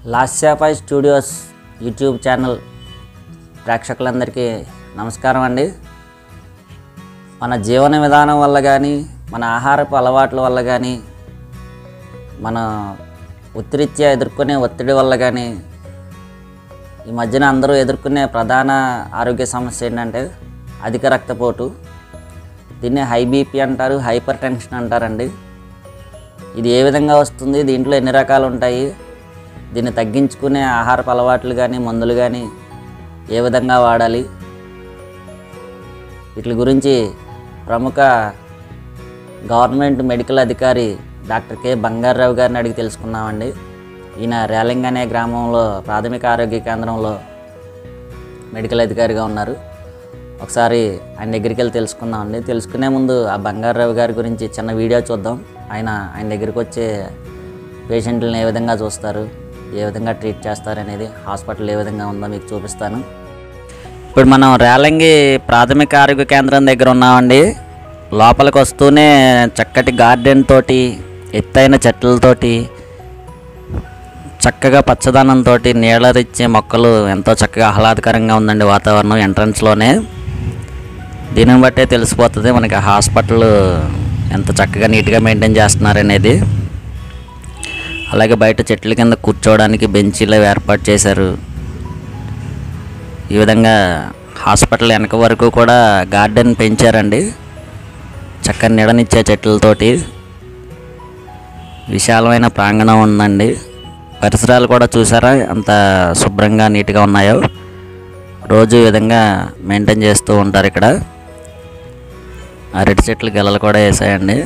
లాస్యాపై studios YouTube channel ప్రేక్షకులందరికీ నమస్కారం అండి మన జీవన విధానం వల్ల కానీ మన ఆహారపు అలవాట్ల వల్ల కానీ మన ఒత్తిరీత్యా ఎదుర్కొనే ఒత్తిడి వల్ల కానీ ఈ మధ్యన అందరూ ఎదుర్కొనే ప్రధాన ఆరోగ్య సమస్య ఏంటంటే అధిక రక్తపోటు దీన్ని హై బీపీ అంటారు హైపర్ టెన్షన్ అంటారండి ఇది ఏ విధంగా వస్తుంది దీంట్లో ఎన్ని రకాలు ఉంటాయి దీన్ని తగ్గించుకునే ఆహారపు అలవాట్లు కానీ మందులు కానీ ఏ విధంగా వాడాలి వీటి గురించి ప్రముఖ గవర్నమెంట్ మెడికల్ అధికారి డాక్టర్ కె బంగారావు గారిని అడిగి తెలుసుకున్నామండి ఈయన రేలింగ్ అనే గ్రామంలో ప్రాథమిక ఆరోగ్య కేంద్రంలో మెడికల్ అధికారిగా ఉన్నారు ఒకసారి ఆయన దగ్గరికి వెళ్ళి తెలుసుకుందామండి తెలుసుకునే ముందు ఆ బంగారావు గారి గురించి చిన్న వీడియో చూద్దాం ఆయన ఆయన దగ్గరికి వచ్చే పేషెంట్లను ఏ విధంగా చూస్తారు ఏ విధంగా ట్రీట్ చేస్తారు అనేది హాస్పిటల్ ఏ విధంగా ఉందో మీకు చూపిస్తాను ఇప్పుడు మనం రేలంగి ప్రాథమిక ఆరోగ్య కేంద్రం దగ్గర ఉన్నామండి లోపలికి వస్తూనే చక్కటి గార్డెన్ తోటి ఎత్తైన చెట్లతోటి చక్కగా పచ్చదనంతో నీళ్ళరిచ్చే మొక్కలు ఎంతో చక్కగా ఆహ్లాదకరంగా ఉందండి వాతావరణం ఎంట్రన్స్లోనే దీనిని బట్టే తెలిసిపోతుంది మనకి హాస్పిటల్ ఎంత చక్కగా నీట్గా మెయింటైన్ చేస్తున్నారనేది అలాగే బయట చెట్ల కింద కూర్చోవడానికి బెంచీలు అవి ఏర్పాటు చేశారు ఈ విధంగా హాస్పిటల్ వెనక వరకు కూడా గార్డెన్ పెంచారండి చక్కని నీడనిచ్చే చెట్లతోటి విశాలమైన ప్రాంగణం ఉందండి పరిసరాలు కూడా చూసారా అంత శుభ్రంగా నీట్గా ఉన్నాయో రోజు ఈ విధంగా మెయింటైన్ చేస్తూ ఉంటారు ఇక్కడ అరటి చెట్లు గెలలు కూడా వేసాయండి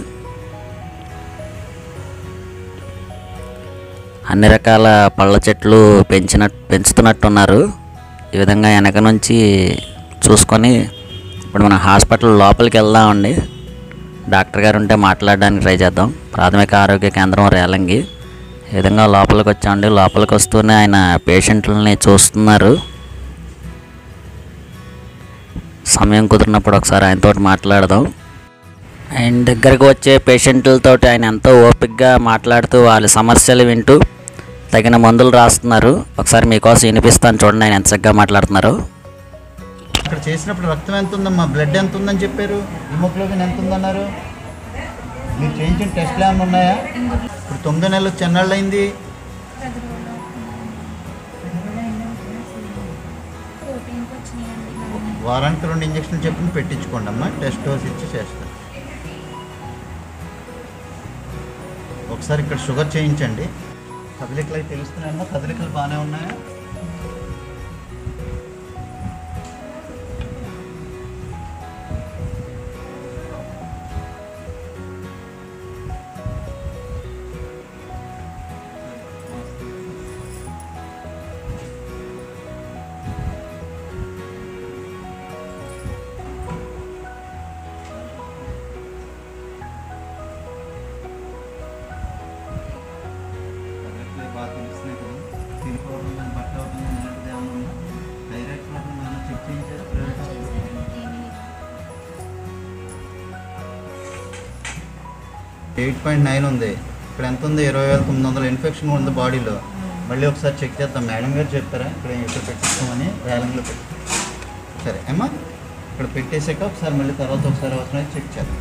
అన్ని రకాల పళ్ళ చెట్లు పెంచిన పెంచుతున్నట్టున్నారు ఈ విధంగా వెనక నుంచి చూసుకొని ఇప్పుడు మనం హాస్పిటల్ లోపలికి వెళ్దామండి డాక్టర్ గారు ఉంటే మాట్లాడడానికి ట్రై చేద్దాం ప్రాథమిక ఆరోగ్య కేంద్రం రేలంగి ఈ విధంగా లోపలికి వచ్చామండి లోపలికి వస్తూనే ఆయన పేషెంట్లని చూస్తున్నారు సమయం కుదిరినప్పుడు ఒకసారి ఆయనతో మాట్లాడదాం ఆయన దగ్గరకు వచ్చే పేషెంట్లతోటి ఆయన ఎంతో ఓపికగా మాట్లాడుతూ వాళ్ళ సమస్యలు వింటూ తగిన మందులు రాస్తున్నారు ఒకసారి మీకోసం వినిపిస్తాను చూడండి ఆయన ఎంత చక్కగా మాట్లాడుతున్నారు అక్కడ చేసినప్పుడు రక్తం ఎంత ఉందమ్మా బ్లడ్ ఎంత ఉందని చెప్పారు హిమోగ్లోబిన్ ఎంత ఉందన్నారు మీరు చేయించిన టెస్ట్లు ఏమైనా ఉన్నాయా ఇప్పుడు తొమ్మిది నెలలు చెన్నాళ్ళు అయింది వారానికి రెండు ఇంజక్షన్లు చెప్పిన పెట్టించుకోండి అమ్మా టెస్ట్ డోస్ ఇచ్చి చేస్తాను ఒకసారి ఇక్కడ షుగర్ చేయించండి కదలికలు అవి తెలుస్తున్నాయమ్మా కదలికలు బాగానే ఉన్నాయా కదలికలు బాగా తెలుస్తున్నాయి కదా తిరిగిపోవడం కానీ బట్ట అవడం కానీ ఇలాంటిది ఏమైనా ఉందా థైరాయిడ్ ప్రాబ్లం ఏమైనా చెక్ చేయించారా ప్రైవేట్ ఎయిట్ పాయింట్ నైన్ ఉంది ఇక్కడ ఎంత ఉంది ఇరవై వేల తొమ్మిది వందల ఇన్ఫెక్షన్ ఉంది బాడీలో మళ్ళీ ఒకసారి చెక్ చేద్దాం మేడం గారు చెప్తారా ఇక్కడ ఇక్కడ పెట్టిస్తామని ర్యాలింగ్లో పెట్టి సరే అమ్మా ఇక్కడ పెట్టేసాక ఒకసారి మళ్ళీ తర్వాత ఒకసారి అవసరం చెక్ చేద్దాం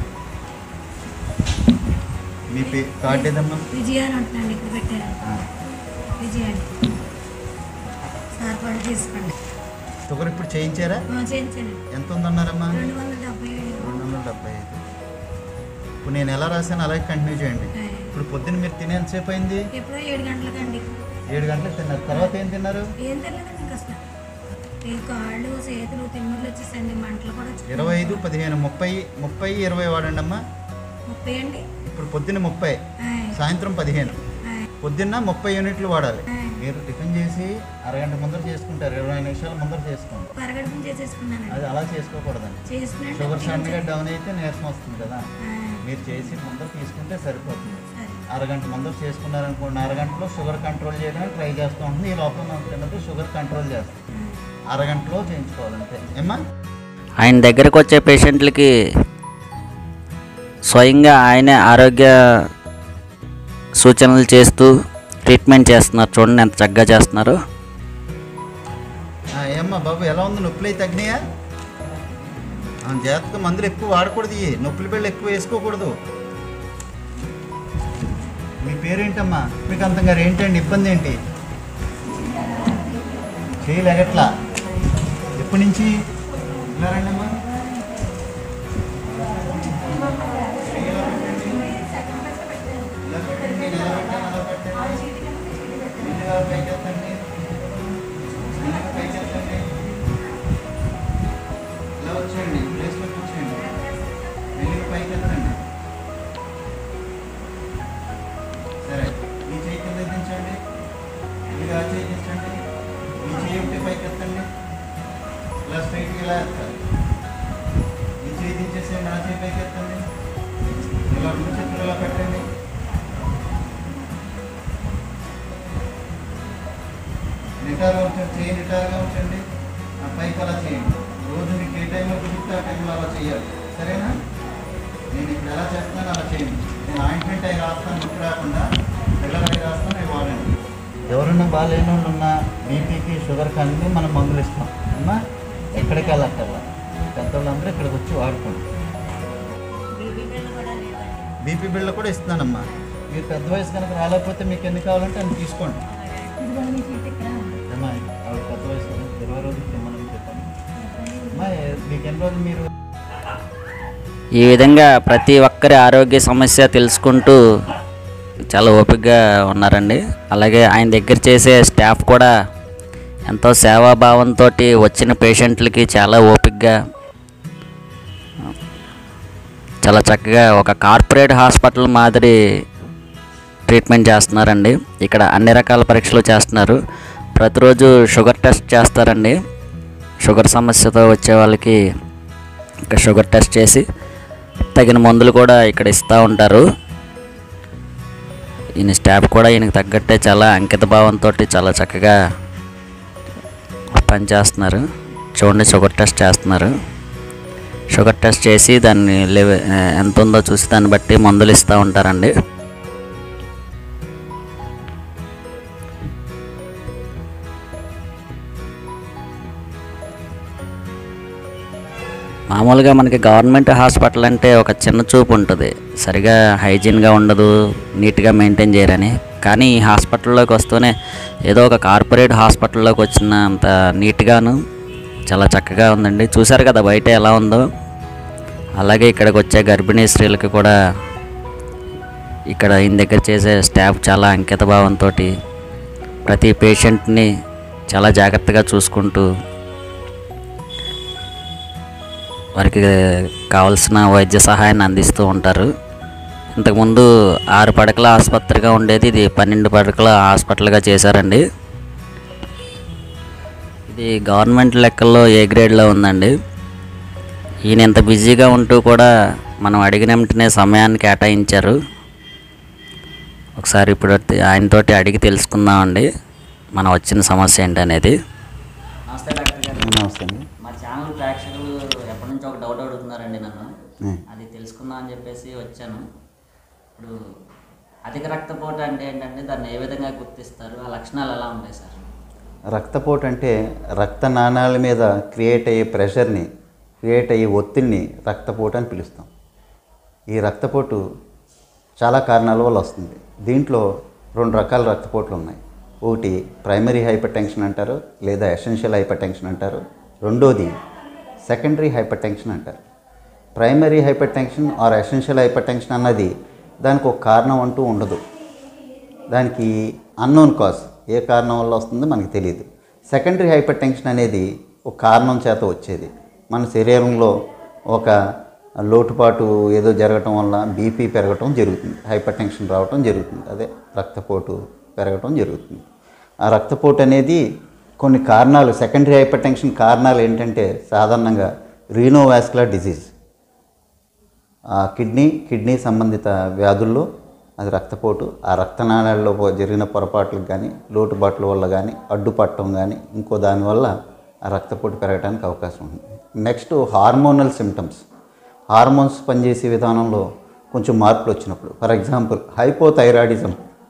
మీ పే కార్డ్ ఏదమ్మా విజయ అని ఉంటున్నాను ఇక్కడ పెట్టారు ఆ, విజయ అని సార్ కూడా తీసుకోండి షుగర్ ఇప్పుడు చేయించారా ఆ, చేయించండి ఎంత ఉందన్నారమ్మా రెండు వందల డెబ్బై ఏడు రెండు వందల డెబ్బై ఐదు ఇప్పుడు నేను ఎలా రాశాను అలాగే కంటిన్యూ చేయండి ఆయ్. ఇప్పుడు పొద్దున్న మీరు తినే ఎంతసేపు అయింది ఎప్పుడో ఏడు గంటలకండి ఏడు గంటలకు తిన్నారు తర్వాత ఏం తిన్నారు ఏం తెలియదండి ఇంకా అసలు ఈ కాళ్ళు చేతులు తిమ్మిర్లు వచ్చేసండి మంటలు కూడా వచ్చేసాయి. ఇరవై ఐదు పదిహేను ముప్పై ముప్పై ఇరవై వాడండి అమ్మా ముప్పై అండి ఇప్పుడు పొద్దున్న ముప్పై ఆయ్. సాయంత్రం పదిహేను ఆయ్. పొద్దున్న ముప్పై యూనిట్లు వాడాలి ఆయ్. మీరు టిఫిన్ చేసి అరగంట ముందర చేసుకుంటారు ఇరవై నిమిషాల ముందర చేసుకోండి పరగడుపుని చేసేసుకున్నానండి అది అలా చేసుకోకూడదండి చేసుకున్నాను షుగర్ సడన్గా డౌన్ అయితే నీరసం వస్తుంది కదా ఆయ్. మీరు చేసి ముందర తీసుకుంటే సరిపోతుంది సరే అరగంట ముందర చేసుకున్నారనుకోండి అరగంటలో షుగర్ కంట్రోల్ చేయడానికి ట్రై చేస్తూ ఉంటుంది ఈ లోపల మనం తిన్నట్టు షుగర్ కంట్రోల్ చేస్తాం ఆయ్. అరగంటలో చేయించుకోవాలంటే ఏమ్మా ఆయన దగ్గరకు వచ్చే పేషెంట్లకి స్వయంగా ఆయనే ఆరోగ్య సూచనలు చేస్తూ ట్రీట్మెంట్ చేస్తున్నారు చూడండి ఎంత చక్కగా చేస్తున్నారు ఆ, ఏమ్మా బాబు ఎలా ఉంది నొప్పులు అయితే తగ్గినాయా ఆ, జాగ్రత్తగా మందులు ఎక్కువ వాడకూడదు ఇవి నొప్పుల బిళ్ళ ఎక్కువ వేసుకోకూడదు మీ పేరేంటమ్మా మీకు అంతంగా ఏంటండి ఇబ్బంది ఏంటి చేయలేగట్లా ఎప్పటి నుంచి ఇలా రండి అమ్మా ఇలా పెట్టండి, ఇలా పెట్టండి, అలా పెట్టండి. మెల్లిగా పైకెత్తండి. మెల్లిగా పైకెత్తండి. ఇలా వచ్చేయండి ప్లేస్లో కూర్చోండి మెల్లిగా పైకెత్తండి సరే ఈ చేయి కింద దించండి మెల్లిగా ఆ చేయి దించండి ఈ చేయి ఒకటి పైకెత్తండి ఇలా స్ట్రైట్గా ఇలా ఎత్తాలి ఈ చేయి దించేసేయండి ఆ చేయి పైకెత్తండి ఇలా రెండు చేతులు ఇలా పెట్టండి నిటారుగా ఉంచండి చేయి నిటారుగా ఉంచండి ఆ పైకి అలా చేయండి రోజు మీకు ఏ టైంలో కుదిరితే ఆ టైంలో అలా చేయాలి సరేనా నేను ఇప్పుడు ఎలా చేస్తున్నాను అలా చేయండి నేను ఆయింట్మెంట్ అయి రాస్తాను నొప్పి రాకుండా పిల్లలకి రాస్తాను అవి వాడండి ఎవరన్నా బాగాలేని వాళ్ళు ఉన్నా బీపీకి షుగర్ కానీ మనం మందులు ఇస్తాం అమ్మా ఎక్కడికి వెళ్ళక్కర్లా పెద్దవాళ్ళందరూ ఇక్కడికి వచ్చి వాడుకోండి బీబీ బిళ్ళ కూడా లేదండి బీపీ బిళ్ళ కూడా ఇస్తున్నానమ్మా మీరు పెద్ద వయసు కనుక రాలేకపోతే మీకు ఎన్ని కావాలంటే అన్ని తీసుకోండి ఇదిగో మీ సీట్ ఇక్కడ ఉంది. అమ్మా ఆవిడ పెద్ద వయసు కదా, ఇరవై రోజులు తిమ్మని చెప్పాను అమ్మా ఏ- మీకు ఎన్ని రోజులు మీరు ఈ విధంగా ప్రతి ఒక్కరి ఆరోగ్య సమస్య తెలుసుకుంటూ చాలా ఓపికగా ఉన్నారండి అలాగే ఆయన దగ్గర చేసే స్టాఫ్ కూడా ఎంతో సేవాభావంతో వచ్చిన పేషెంట్లకి చాలా ఓపికగా చాలా చక్కగా ఒక కార్పొరేట్ హాస్పిటల్ మాదిరి ట్రీట్మెంట్ చేస్తున్నారండి ఇక్కడ అన్ని రకాల పరీక్షలు చేస్తున్నారు ప్రతిరోజు షుగర్ టెస్ట్ చేస్తారండి షుగర్ సమస్యతో వచ్చే వాళ్ళకి ఇంకా షుగర్ టెస్ట్ చేసి తగిన మందులు కూడా ఇక్కడ ఇస్తూ ఉంటారు ఈయన స్టాఫ్ కూడా ఈయనకి తగ్గట్టే చాలా అంకిత భావంతో చాలా చక్కగా పనిచేస్తున్నారు చూడండి షుగర్ టెస్ట్ చేస్తున్నారు షుగర్ టెస్ట్ చేసి దాన్ని లెవె ఎంత ఉందో చూసి దాన్ని బట్టి మందులు ఇస్తూ ఉంటారండి మామూలుగా మనకి గవర్నమెంట్ హాస్పిటల్ అంటే ఒక చిన్న చూపు ఉంటుంది సరిగా హైజీన్గా ఉండదు నీట్గా మెయింటైన్ చేయరని కానీ ఈ హాస్పిటల్లోకి వస్తూనే ఏదో ఒక కార్పొరేట్ హాస్పిటల్లోకి వచ్చిన అంత నీట్గాను చాలా చక్కగా ఉందండి చూసారు కదా బయట ఎలా ఉందో అలాగే ఇక్కడికి వచ్చే గర్భిణీ స్త్రీలకి కూడా ఇక్కడ ఈయన దగ్గర చేసే స్టాఫ్ చాలా అంకిత భావంతో ప్రతి పేషెంట్ని చాలా జాగ్రత్తగా చూసుకుంటూ వారికి కావాల్సిన వైద్య సహాయాన్ని అందిస్తూ ఉంటారు ఇంతకుముందు ఆరు పడకల ఆసుపత్రిగా ఉండేది ఇది పన్నెండు పడకల హాస్పిటల్గా చేశారండి ఇది గవర్నమెంట్ లెక్కల్లో ఏ గ్రేడ్లో ఉందండి ఈయన ఇంత బిజీగా ఉంటూ కూడా మనం అడిగిన వెంటనే సమయాన్ని కేటాయించారు ఒకసారి ఇప్పుడు ఆయనతోటి అడిగి తెలుసుకుందామండి మనం వచ్చిన సమస్య ఏంటనేది నమస్తే డాక్టర్ గారు నమస్తే అండి మా ఛానల్ ప్రేక్షకులు ఎప్పటి నుంచో ఒక డౌట్ అడుగుతున్నారండి నన్ను ఉం. అది తెలుసుకుందాం అని చెప్పేసి వచ్చాను ఇప్పుడు అధిక రక్తపోటు అంటే ఏంటంటే దాన్ని ఏ విధంగా గుర్తిస్తారు ఆ లక్షణాలు ఎలా ఉంటాయి సార్ రక్తపోటు అంటే రక్త నాణాల మీద క్రియేట్ అయ్యే ప్రెషర్ని క్రియేట్ అయ్యే ఒత్తిడిని రక్తపోటు అని పిలుస్తాం ఈ రక్తపోటు చాలా కారణాల వల్ల వస్తుంది దీంట్లో రెండు రకాల రక్తపోట్లు ఉన్నాయి ఒకటి ప్రైమరీ హైపర్ టెన్షన్ అంటారు లేదా ఎసెన్షియల్ హైపర్ టెన్షన్ అంటారు రెండోది సెకండరీ హైపర్ టెన్షన్ అంటారు primary hypertension or essential hypertension అన్నది దానికి ఒక కారణం అంటూ ఉండదు దానికి అన్నోన్ కాజ్ ఏ కారణం వల్ల వస్తుందో మనకు తెలియదు సెకండరీ హైపర్ టెన్షన్ అనేది ఒక కారణం చేత వచ్చేది మన శరీరంలో ఒక లోటుపాటు ఏదో జరగటం వల్ల బీపీ పెరగటం జరుగుతుంది హైపర్ టెన్షన్ రావటం జరుగుతుంది అదే రక్తపోటు పెరగటం జరుగుతుంది ఆ రక్తపోటు అనేది కొన్ని కారణాలు సెకండరీ హైపర్ టెన్షన్ కారణాలు ఏంటంటే సాధారణంగా రీనోవాస్కులర్ డిజీజ్ ఆ కిడ్నీ కిడ్నీ సంబంధిత వ్యాధుల్లో అది రక్తపోటు ఆ రక్తనాళాల్లో పో- జరిగిన పొరపాట్లకు కానీ లోటుబాట్ల వల్ల కానీ అడ్డుపట్టడం కానీ ఇంకో దానివల్ల ఆ రక్తపోటు పెరగడానికి అవకాశం ఉంది నెక్స్ట్ హార్మోనల్ సిమ్టమ్స్ హార్మోన్స్ పనిచేసే విధానంలో కొంచెం మార్పులు వచ్చినప్పుడు ఫర్ ఎగ్జాంపుల్ హైపోథైరాయిడిజం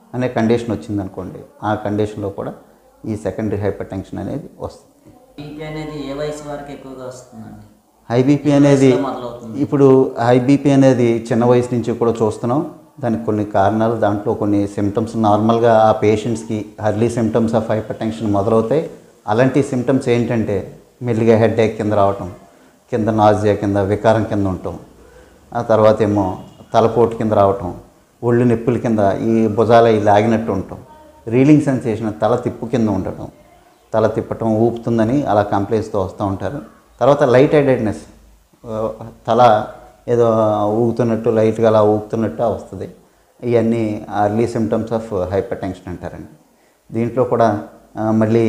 అనే కండిషన్ వచ్చిందనుకోండి ఆ కండిషన్లో కూడా ఈ సెకండరీ హైపర్ టెన్షన్ అనేది వస్తుంది బీపీ అనేది ఏ వయసు వరకు ఎక్కువగా వస్తుందండి హై బీపీ అనేది వయసులో మొదలవుతుంది ఇప్పుడు హై బీపీ అనేది చిన్న వయసు నుంచి కూడా చూస్తున్నాం దానికి కొన్ని కారణాలు దాంట్లో కొన్ని సిమ్టమ్స్ నార్మల్గా ఆ పేషెంట్స్కి early symptoms of hypertension మొదలవుతాయి అలాంటి సిమ్టమ్స్ ఏంటంటే మెల్లిగా హెడ్ ఏక్ కింద రావటం కింద నాజియా కింద వికారం కింద ఉండటం ఆ తర్వాత ఏమో తలపోటు కింద రావటం ఒళ్ళు నొప్పుల కింద ఈ భుజాల ఈ లాగినట్టు ఉండటం రీలింగ్ సెన్సేషన్ తల తిప్పు కింద ఉండటం తల తిప్పటం ఊపుతుందని అలా కంప్లైంట్స్తో వస్తూ ఉంటారు తర్వాత లైట్ హెడెడ్నెస్ తల ఏదో ఊగుతున్నట్టు లైట్గా అలా ఊగుతున్నట్టు వస్తుంది ఇవన్నీ early symptoms of hyper tension అంటారండి దీంట్లో కూడా ఆ, మళ్ళీ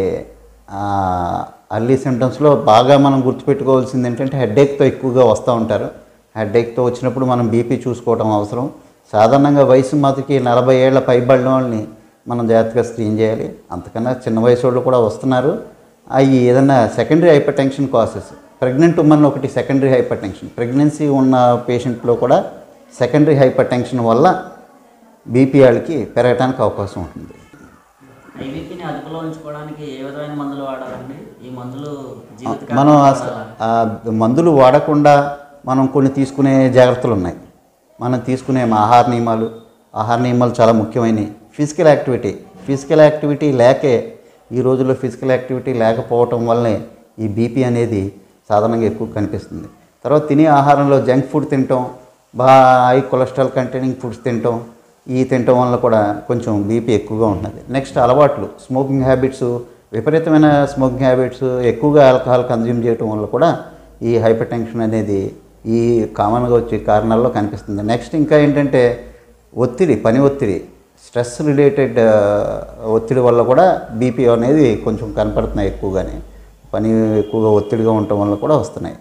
అర్లీ సిమ్టమ్స్లో బాగా మనం గుర్తుపెట్టుకోవాల్సింది ఏంటంటే హెడేక్తో ఎక్కువగా వస్తూ ఉంటారు హెడేక్తో వచ్చినప్పుడు మనం బీపీ చూసుకోవడం అవసరం సాధారణంగా వయసు మతికి నలభై ఏళ్ల పైబడిన వాళ్ళని మనం జాగ్రత్తగా స్క్రీన్ చేయాలి అంతకన్నా చిన్న వయసు వాళ్ళు కూడా వస్తున్నారు అవి ఏదైనా secondary hypertension cases pregnant women ఒకటి సెకండరీ హైపర్ టెన్షన్ ప్రెగ్నెన్సీ ఉన్న పేషెంట్లో కూడా సెకండరీ హైపర్ టెన్షన్ వల్ల బీపీ వాళ్ళకి పెరగడానికి అవకాశం ఉంటుంది ఐబీపీని అదుపులో ఉంచుకోవడానికి ఏ విధమైన మందులు వాడాలండి ఈ మందులు జీవితకాలం మనం అస- ఆ మందులు వాడకుండా మనం కొన్ని తీసుకునే జాగ్రత్తలు ఉన్నాయి మనం తీసుకునే ఆహార నియమాలు ఆహార నియమాలు చాలా ముఖ్యమైనవి ఫిజికల్ యాక్టివిటీ ఫిజికల్ యాక్టివిటీ లేకే ఈ రోజుల్లో ఫిజికల్ యాక్టివిటీ లేకపోవటం వల్లనే ఈ బీపీ అనేది సాధారణంగా ఎక్కువ కనిపిస్తుంది తర్వాత తినే ఆహారంలో జంక్ ఫుడ్ తినటం బాగా హై కొలెస్ట్రాల్ కంటైనింగ్ ఫుడ్స్ తినటం ఈ తినటం వల్ల కూడా కొంచెం బీపీ ఎక్కువగా ఉంటుంది నెక్స్ట్ అలవాట్లు స్మోకింగ్ హ్యాబిట్స్ విపరీతమైన స్మోకింగ్ హ్యాబిట్స్ ఎక్కువగా ఆల్కహాల్ కన్జ్యూమ్ చేయటం వల్ల కూడా ఈ హైపర్ టెన్షన్ అనేది ఈ కామన్గా వచ్చే కారణాల్లో కనిపిస్తుంది నెక్స్ట్ ఇంకా ఏంటంటే ఒత్తిడి పని ఒత్తిడి స్ట్రెస్ రిలేటెడ్ ఒత్తిడి వల్ల కూడా బీపీ అనేది కొంచెం కనపడుతున్నాయి ఎక్కువగానే పని ఎక్కువగా ఒత్తిడిగా ఉండటం వల్ల కూడా వస్తున్నాయి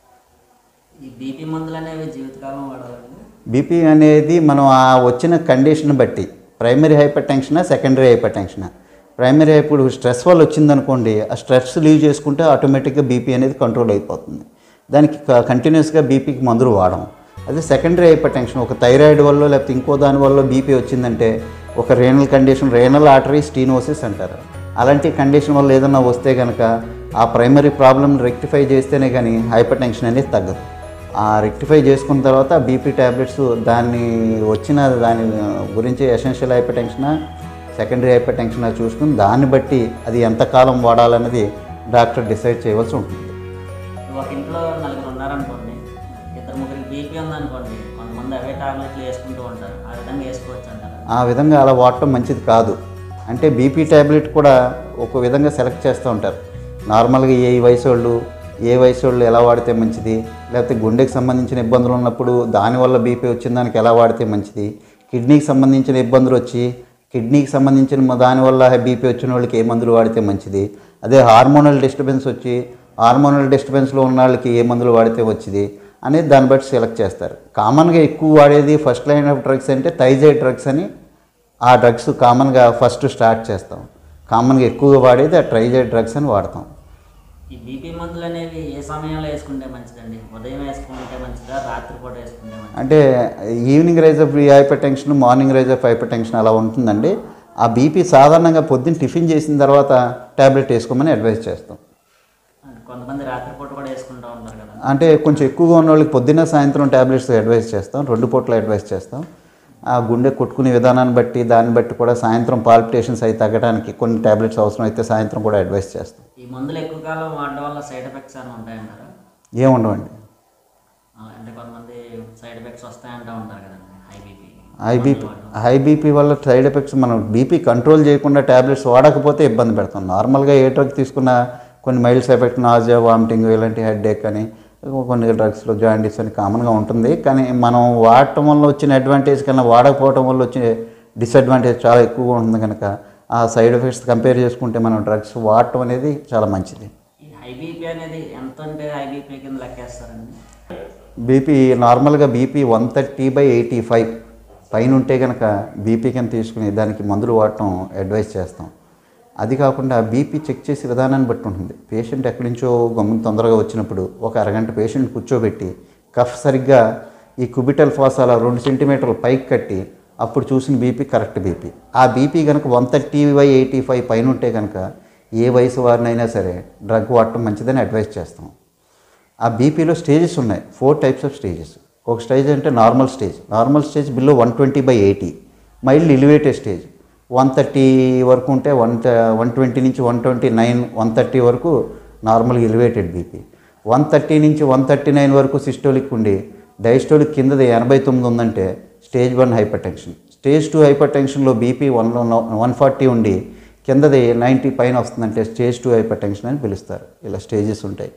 ఈ బీపీ మందులు అనేవి జీవితకాలం వాడాలండి బీపీ అనేది మనం ఆ వచ్చిన కండిషన్ బట్టి ప్రైమరీ హైపర్ టెన్షనా సెకండరీ హైపర్ టెన్షనా ప్రైమరీ ఇప్పుడు స్ట్రెస్ వల్ల వచ్చిందనుకోండి ఆ స్ట్రెస్ లీవ్ చేసుకుంటే ఆటోమేటిక్గా బీపీ అనేది కంట్రోల్ అయిపోతుంది దానికి కంటిన్యూస్గా బీపీకి మందులు వాడడం అదే సెకండరీ హైపర్ టెన్షన్ ఒక థైరాయిడ్ వల్ల లేకపోతే ఇంకో దాని వల్ల బీపీ వచ్చిందంటే ఒక renal condition renal artery stenosis అంటారు అలాంటి కండిషన్ వల్ల ఏదన్నా వస్తే కనుక ఆ ప్రైమరీ ప్రాబ్లమ్ రెక్టిఫై చేస్తేనే కానీ హైపర్ టెన్షన్ అనేది తగ్గదు ఆ రెక్టిఫై చేసుకున్న తర్వాత బీపీ ట్యాబ్లెట్స్ దాన్ని వచ్చిన దాని గురించి ఎసెన్షియల్ హైపర్ టెన్షనా సెకండరీ హైపర్ టెన్షనా చూసుకుని దాన్ని బట్టి అది ఎంతకాలం వాడాలన్నది డాక్టర్ డిసైడ్ చేయవలసి ఉంటుంది ఒక ఇంట్లో నలుగురు ఉన్నారనుకోండి ఇద్దరు ముగ్గురికి బీపీ ఉందనుకోండి కొంతమంది అవే టాబ్లెట్లు వేసుకుంటూ ఉంటారు ఆ విధంగా వేసుకోవచ్చు అంటారు ఆ విధంగా అలా వాడటం మంచిది కాదు అంటే బీపీ ట్యాబ్లెట్ కూడా ఒక విధంగా సెలెక్ట్ చేస్తూ ఉంటారు నార్మల్గా ఏ వయసు వాళ్ళు ఏ వయసు వాళ్ళు ఎలా వాడితే మంచిది లేకపోతే గుండెకి సంబంధించిన ఇబ్బందులు ఉన్నప్పుడు దానివల్ల బీపీ వచ్చిన దానికి ఎలా వాడితే మంచిది కిడ్నీకి సంబంధించిన ఇబ్బందులు వచ్చి కిడ్నీకి సంబంధించిన మ- దానివల్ల బీపీ వచ్చిన వాళ్ళకి ఏ మందులు వాడితే మంచిది అదే హార్మోనల్ డిస్టర్బెన్స్ వచ్చి హార్మోనల్ డిస్టర్బెన్స్లో ఉన్న వాళ్ళకి ఏ మందులు వాడితే వచ్చింది అనేది దాన్ని బట్టి సెలెక్ట్ చేస్తారు కామన్గా ఎక్కువ వాడేది ఫస్ట్ లైన్ ఆఫ్ డ్రగ్స్ అంటే థైజైడ్ డ్రగ్స్ అని ఆ డ్రగ్స్ కామన్గా ఫస్ట్ స్టార్ట్ చేస్తాం కామన్గా ఎక్కువగా వాడేది ఆ ట్రైజైడ్ డ్రగ్స్ అని వాడతాం ఈ బీపీ మందులు అనేవి ఏ సమయంలో వేసుకుంటే మంచిదండి ఉదయం వేసుకుంటే మంచిదా రాత్రిపూట వేసుకుంటే మంచిదా అంటే evening rise of hypertension morning rise of hypertension అలా ఉంటుందండి ఆ బీపీ సాధారణంగా పొద్దున్న టిఫిన్ చేసిన తర్వాత ట్యాబ్లెట్ వేసుకోమని అడ్వైస్ చేస్తాం అంటే కొంతమంది రాత్రిపూట కూడా వేసుకుంటూ ఉంటారు కదా అంటే కొంచెం ఎక్కువగా ఉన్న వాళ్ళకి పొద్దున్న సాయంత్రం ట్యాబ్లెట్స్ అడ్వైస్ చేస్తాం రెండు పూట్ల అడ్వైస్ చేస్తాం ఆ గుండె కొట్టుకునే విధానాన్ని బట్టి దాన్ని బట్టి కూడా సాయంత్రం పాల్పిటేషన్స్ అయి తగ్గడానికి కొన్ని ట్యాబ్లెట్స్ అవసరం అయితే సాయంత్రం కూడా అడ్వైస్ చేస్తాం ఈ మందులు ఎక్కువ కాలం వాడడం వల్ల సైడ్ ఎఫెక్ట్స్ అని ఉంటాయంటారా ఏముండవండి ఆ, అంటే కొంతమంది సైడ్ ఎఫెక్ట్స్ వస్తాయంటూ ఉంటారు కదండి high BP high BP high BP వల్ల సైడ్ ఎఫెక్ట్స్ మనం బీపీ కంట్రోల్ చేయకుండా ట్యాబ్లెట్స్ వాడకపోతే ఇబ్బంది పెడతాం నార్మల్గా ఏ డ్రగ్ తీసుకున్నా కొన్ని మైల్డ్స్ ఎఫెక్ట్ నాజియా వామిటింగ్ ఇలాంటి హెడ్ ఏక్ అని కొన్ని డ్రగ్స్లో జాయిండీస్ అని కామన్గా ఉంటుంది కానీ మనం వాడటం వల్ల వచ్చిన అడ్వాంటేజ్ కన్నా వాడకపోవటం వల్ల వచ్చే డిసడ్వాంటేజ్ చాలా ఎక్కువగా ఉంటుంది కనుక ఆ సైడ్ ఎఫెక్ట్స్ కంపేర్ చేసుకుంటే మనం డ్రగ్స్ వాడటం అనేది చాలా మంచిది ఈ హై బీపీ అనేది ఎంత ఉంటే హై బీపీ కింద లెక్కేస్తారండి బీపీ నార్మల్గా BP one thirty by eighty five పైన ఉంటే కనుక బీపీ కింద తీసుకుని దానికి మందులు వాడటం అడ్వైస్ చేస్తాం అది కాకుండా బీపీ చెక్ చేసే విధానాన్ని బట్టి ఉంటుంది పేషెంట్ ఎక్కడి నుంచో గమ్మున తొందరగా వచ్చినప్పుడు ఒక అరగంట పేషెంట్ కూర్చోబెట్టి కఫ్ సరిగ్గా ఈ కుబిటల్ ఫాస్ అలా రెండు సెంటీమీటర్లు పైకి కట్టి అప్పుడు చూసిన బీపీ కరెక్ట్ బీపీ ఆ బీపీ కనుక one thirty by eighty five పైన ఉంటే కనుక ఏ వయసు వారినైనా సరే డ్రగ్ వాడటం మంచిదని అడ్వైస్ చేస్తాం ఆ బీపీలో స్టేజెస్ ఉన్నాయి ఫోర్ టైప్స్ ఆఫ్ స్టేజెస్ ఒక స్టేజ్ అంటే normal stage normal stage below one twenty by eighty mild elevated stage one thirty వరకు ఉంటే వన్ వన్ ట్వంటీ నుంచి one twenty nine one thirty వరకు normal elevated BP one thirty నుంచి one thirty nine వరకు systolic ఉండి diastolic కిందది ఎనభై తొమ్మిది ఉందంటే stage one hypertension stage two హైపర్ టెన్షన్లో బీపీ వన్ వన్ ఫార్టీ ఉండి కిందది నైంటీ పైన వస్తుందంటే స్టేజ్ టూ హైపర్ టెన్షన్ అని పిలుస్తారు ఇలా స్టేజెస్ ఉంటాయి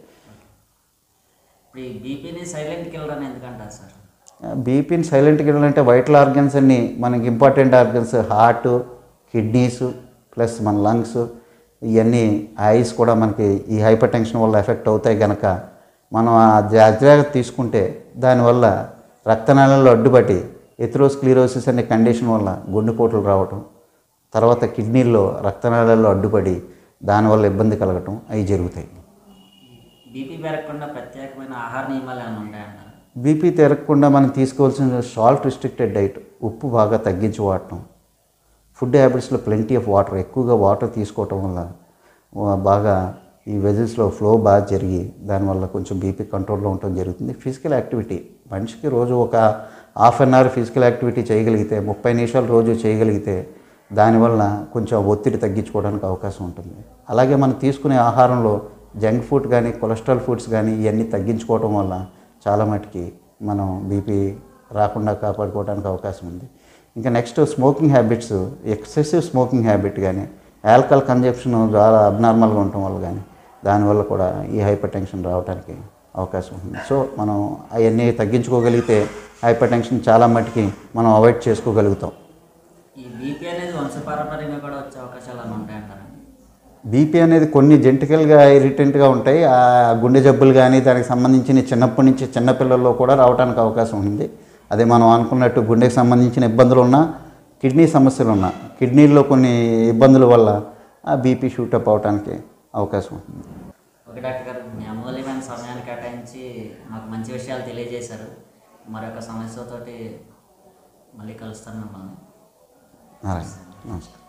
ఇప్పుడు ఈ బీపీని సైలెంట్ కిల్లర్ అని ఎందుకంటారు సార్ బీపీని సైలెంట్గా వెళ్ళాలంటే వైటల్ ఆర్గన్స్ అన్ని మనకి important organs heart kidneys plus మన లంగ్స్ ఇవన్నీ ఐస్ కూడా మనకి ఈ హైపర్ టెన్షన్ వల్ల ఎఫెక్ట్ అవుతాయి కనుక మనం ఆ జాగ్రత్త తీసుకుంటే దానివల్ల రక్తనాళాల్లో అడ్డుపట్టి ఎథ్రోస్క్లీరోసిస్ అనే కండిషన్ వల్ల గుండెపోటులు రావటం తర్వాత కిడ్నీల్లో రక్తనాళాల్లో అడ్డుపడి దానివల్ల ఇబ్బంది కలగటం అవి జరుగుతాయి బీపీ పెరగకుండా ప్రత్యేకమైన ఆహార నియమాలు ఏమైనా ఉన్నాయంటారా బీపీ తిరగకుండా మనం తీసుకోవాల్సిన సాల్ట్ రిస్ట్రిక్టెడ్ డైట్ ఉప్పు బాగా తగ్గించి వాడటం ఫుడ్ హ్యాబిట్స్లో ప్లెంటీ ఆఫ్ వాటర్ ఎక్కువగా వాటర్ తీసుకోవటం వల్ల ఆ, బాగా ఈ వెజిల్స్లో ఫ్లో బాగా జరిగి దానివల్ల కొంచెం బీపీ కంట్రోల్లో ఉండటం జరుగుతుంది ఫిజికల్ యాక్టివిటీ మనిషికి రోజు ఒక half an hour physical activity చేయగలిగితే ముప్పై నిమిషాలు రోజు చేయగలిగితే దానివల్ల కొంచెం ఒత్తిడి తగ్గించుకోవడానికి అవకాశం ఉంటుంది అలాగే మనం తీసుకునే ఆహారంలో జంక్ ఫుడ్ కానీ కొలెస్ట్రాల్ ఫుడ్స్ కానీ ఇవన్నీ తగ్గించుకోవటం వల్ల చాలా మటుకి మనం బీపీ రాకుండా కాపాడుకోవడానికి అవకాశం ఉంది ఇంకా next smoking habits excessive smoking habit కానీ ఆల్కహాల్ కన్జప్షన్ చాలా అబ్నార్మల్గా ఉండటం వల్ల కానీ దానివల్ల కూడా ఈ హైపర్ టెన్షన్ రావడానికి అవకాశం ఉంటుంది సో మనం అవన్నీ తగ్గించుకోగలిగితే హైపర్ టెన్షన్ చాలా మటుకి మనం అవాయిడ్ చేసుకోగలుగుతాం ఈ బీపీ అనేది వంశపారంపర్యంగా కూడా వచ్చే అవకాశాలు ఏమైనా ఉంటాయంటారా బీపీ అనేది కొన్ని జెంటికల్గా ఇరిటెంట్గా ఉంటాయి ఆ గుండె జబ్బులు కానీ దానికి సంబంధించిన చిన్నప్పటి నుంచి చిన్నపిల్లల్లో కూడా రావడానికి అవకాశం ఉంది అదే మనం అనుకున్నట్టు గుండెకి సంబంధించిన ఇబ్బందులు ఉన్నా కిడ్నీ సమస్యలు ఉన్నా కిడ్నీల్లో కొన్ని ఇబ్బందుల వల్ల ఆ బీపీ షూటప్ అవడానికి అవకాశం ఉంటుంది ఓకే డాక్టర్ గారు మీ అమూల్యమైన సమయాన్ని కేటాయించి మాకు మంచి విషయాలు తెలియజేశారు మరొక సమస్యతోటి మళ్ళీ కలుస్తాను మిమ్మల్ని అలాగే నమస్కారం